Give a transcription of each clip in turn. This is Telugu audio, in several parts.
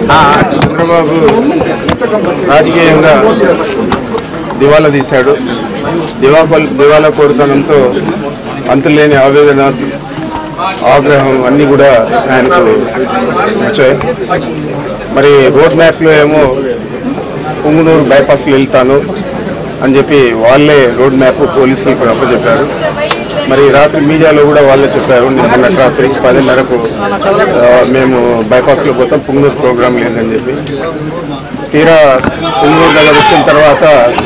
చంద్రబాబు రాజకీయంగా దివాలా తీశాడు దివాలా దివాలా కోరుతనంతో అంతులేని ఆవేదన ఆగ్రహం అన్నీ కూడా ఆయనకు వచ్చాయి మరి రోడ్ మ్యాప్లో ఏమో పుంగునూరు బైపాస్లో వెళ్తాను అని చెప్పి వాళ్ళే రోడ్ మ్యాప్ పోలీసులకు అప్పచెప్పారు మరి రాత్రి మీడియాలో కూడా వాళ్ళే చెప్పారు నిన్న రాత్రి పదిన్నరకు ఆ, మేము బైపాస్లో పోతాం పుంగనూరు ప్రోగ్రాం లేదని చెప్పి తీరా పుంగనూరు దగ్గర వచ్చిన తర్వాత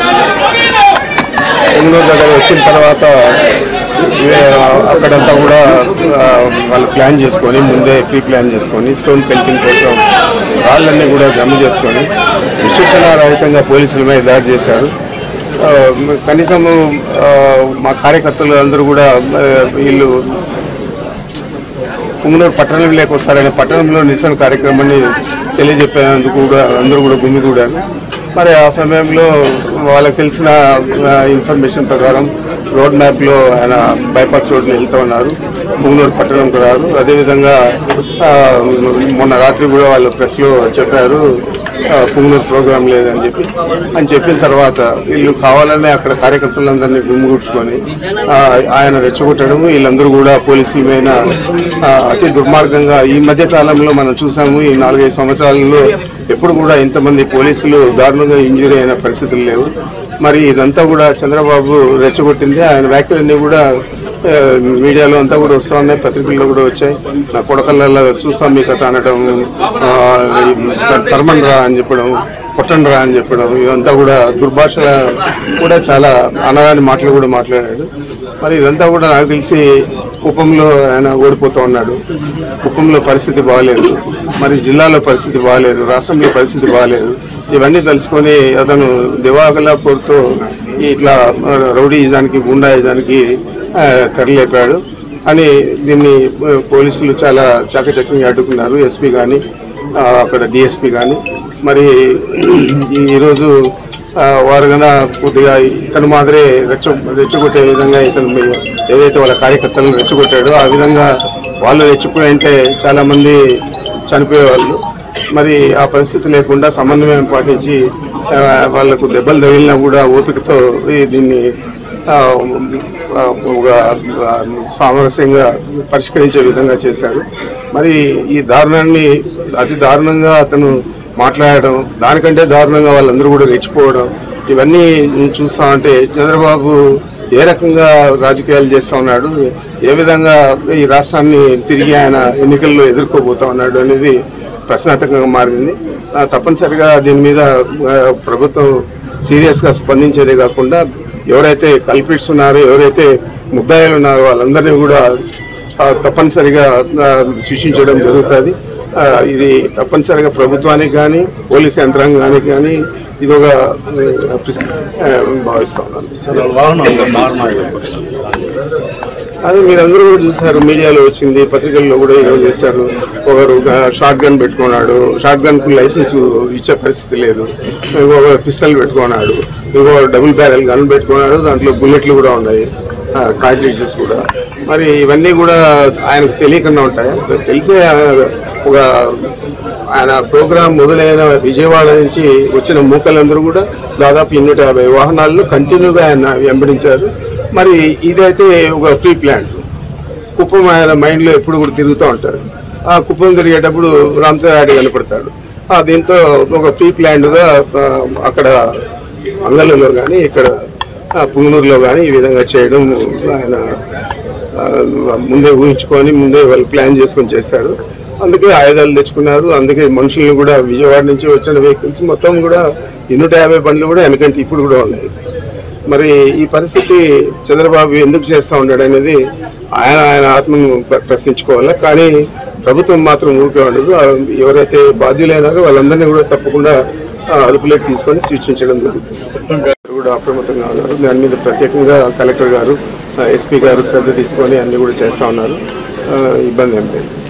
పుంగనూరు దగ్గర వచ్చిన తర్వాత ఇవే, అక్కడంతా కూడా ఆ, వాళ్ళు ప్లాన్ చేసుకొని ముందే ప్రీ ప్లాన్ చేసుకొని స్టోన్ పెయింటింగ్ కోసం రాళ్ళన్నీ కూడా జమ చేసుకొని విశేషణ రహితంగా పోలీసుల మీద దాడి చేశారు ఆ, కనీసం ఆ, మా కార్యకర్తలు అందరూ కూడా ఆ, వీళ్ళు పుంగనూరు పట్టణం లేకొస్తారనే పట్టణంలో నిరసన కార్యక్రమాన్ని తెలియజెప్పేందుకు కూడా అందరూ కూడా గుమిగూడారు మరి ఆ సమయంలో వాళ్ళకి తెలిసిన ఆ, ఇన్ఫర్మేషన్ ప్రకారం రోడ్ మ్యాప్లో ఆయన బైపాస్ రోడ్లో వెళ్తూ ఉన్నారు పుంగనూరు పట్టణంకు రారు అదేవిధంగా ఆ, మొన్న రాత్రి కూడా వాళ్ళు ప్రెస్లో చెప్పారు ఆ, పుంగనూరు ప్రోగ్రాం లేదని చెప్పి అని చెప్పిన తర్వాత వీళ్ళు కావాలనే అక్కడ కార్యకర్తలందరినీ గుమ్మిగుడ్చుకొని ఆ, ఆయన రెచ్చగొట్టడం వీళ్ళందరూ కూడా పోలీసుల మీద ఆ, అతి దుర్మార్గంగా ఈ మధ్య కాలంలో మనం చూసాము ఈ నాలుగైదు సంవత్సరాలలో ఎప్పుడు కూడా ఇంతమంది పోలీసులు దారుణంగా ఇంజురీ అయిన పరిస్థితులు లేవు మరి ఇదంతా కూడా చంద్రబాబు రెచ్చగొట్టింది ఆయన వ్యాఖ్యలన్నీ కూడా ఆ, మీడియాలో అంతా కూడా వస్తూ ఉన్నాయి పత్రికల్లో కూడా వచ్చాయి నా కొడకల్లో చూస్తాం మీ కథ అనడం ఆ, తరమండి రా అని చెప్పడం కొట్టండి రా అని చెప్పడం ఇదంతా కూడా దుర్భాష కూడా చాలా అనరాని మాటలు కూడా మాట్లాడాడు మరి ఇదంతా కూడా నాకు తెలిసి కుప్పంలో ఆయన ఓడిపోతూ ఉన్నాడు కుప్పంలో పరిస్థితి బాగాలేదు మరి జిల్లాలో పరిస్థితి బాగాలేదు రాష్ట్రంలో పరిస్థితి బాగాలేదు ఇవన్నీ తెలుసుకొని అతను దివాకలాపూర్తో ఇట్లా రౌడీయిజానికి గుండాయిజానికి ఆ, తెరలేపాడు అని దీన్ని ఆ, పోలీసులు చాలా చాకచక్యంగా అడ్డుకున్నారు ఎస్పీ కానీ అక్కడ డిఎస్పీ కానీ మరి ఈ- ఈరోజు ఆ, వారు కన్నా కొద్దిగా ఇతను మాదిరే రెచ్చ రెచ్చగొట్టే విధంగా ఇతను మీ- ఏదైతే వాళ్ళ కార్యకర్తలను రెచ్చగొట్టాడో ఆ విధంగా వాళ్ళు రెచ్చిపోయి అంటే చాలా మంది చనిపోయేవాళ్ళు మరి ఆ పరిస్థితి లేకుండా సమన్వయం పాటించి ఆ, వాళ్ళకు దెబ్బలు తగిలినా కూడా ఓపికతో ఈ దీన్ని ఆ, ఆ, ఒక ఆ, సామరస్యంగా పరిష్కరించే విధంగా చేశారు మరి ఈ దారుణాన్ని అతి దారుణంగా అతను మాట్లాడడం దానికంటే దారుణంగా వాళ్ళందరూ కూడా రెచ్చిపోవడం ఇవన్నీ చూస్తా ఉంటే చంద్రబాబు ఏ రకంగా రాజకీయాలు చేస్తా ఉన్నాడు ఏ విధంగా ఈ రాష్ట్రాన్ని తిరిగి ఆయన ఎన్నికల్లో ఎదుర్కోబోతా ఉన్నాడు అనేది ప్రశ్నార్థకంగా మారింది ఆ, తప్పనిసరిగా దీని మీద ఆ, ప్రభుత్వం సీరియస్గా స్పందించేదే కాకుండా ఎవరైతే కల్పిట్స్ ఉన్నారో ఎవరైతే ముద్దాయిలు ఉన్నారో వాళ్ళందరినీ కూడా ఆ, తప్పనిసరిగా ఆ, శిక్షించడం జరుగుతుంది ఆ, ఇది తప్పనిసరిగా ప్రభుత్వానికి కానీ పోలీస్ యంత్రాంగానికి కానీ ఇది ఒక ఆ, ప్రిస్- ఆ, భావిస్తా ఉన్నాను అది మీరందరూ కూడా చూసారు మీడియాలో వచ్చింది పత్రికల్లో కూడా ఈరోజు చేశారు ఒకరు షార్ట్ గన్ పెట్టుకున్నాడు షార్ట్ గన్ కు లైసెన్స్ ఇచ్చే పరిస్థితి లేదు ఇంకొక పిస్టల్ పెట్టుకున్నాడు ఇంకో డబుల్ బ్యారెల్ గన్ పెట్టుకున్నాడు దాంట్లో బుల్లెట్లు కూడా ఉన్నాయి కార్టిలేజెస్ కూడా మరి ఇవన్నీ కూడా ఆయనకు తెలియకుండా ఉంటాయి తెలిసే ఆ, ఒక ఆయన ప్రోగ్రాం మొదలైన విజయవాడ నుంచి వచ్చిన మూకలందరూ కూడా దాదాపు ఎన్నూట యాభై వాహనాల్లో కంటిన్యూగా ఆయన వెంబడించారు మరి ఇదైతే ఒక ప్రీ ప్లాన్ కుప్పం ఆయన మైండ్లో ఎప్పుడు కూడా తిరుగుతూ ఉంటారు ఆ కుప్పం తిరిగేటప్పుడు రామచంద్రారెడ్డి కనపడతాడు ఆ దీంతో ఒక ప్రీ ప్లాన్డ్గా అక్కడ అంగళ్ళలో కానీ ఇక్కడ ఆ, పుంగనూరులో కానీ ఈ విధంగా చేయడం ఆయన ఆ, ముందే ఊహించుకొని ముందే వాళ్ళు ప్లాన్ చేసుకొని చేశారు అందుకే ఆయుధాలు తెచ్చుకున్నారు అందుకే మనుషుల్ని కూడా విజయవాడ నుంచి వచ్చిన వెహికల్స్ మొత్తం కూడా ఈ నూట యాభై బండ్లు కూడా వెనకంటే ఇప్పుడు కూడా ఉన్నాయి మరి ఈ పరిస్థితి చంద్రబాబు ఎందుకు చేస్తూ ఉన్నాడు అనేది ఆయన ఆయన ఆత్మను ప్ర- ప్రశ్నించుకోవాలి కానీ ప్రభుత్వం మాత్రం ఊరికే ఉండదు ఆ ఎవరైతే బాధ్యులైనారో వాళ్ళందరినీ కూడా తప్పకుండా ఆ, అదుపులోకి తీసుకొని శిక్షించడం జరుగుతుంది కూడా అప్రమత్తంగా ఉన్నారు దాని మీద ప్రత్యేకంగా కలెక్టర్ గారు ఎస్పీ గారు శ్రద్ధ తీసుకొని అన్ని కూడా చేస్తూ ఉన్నారు ఆ, ఇబ్బంది ఏం లేదు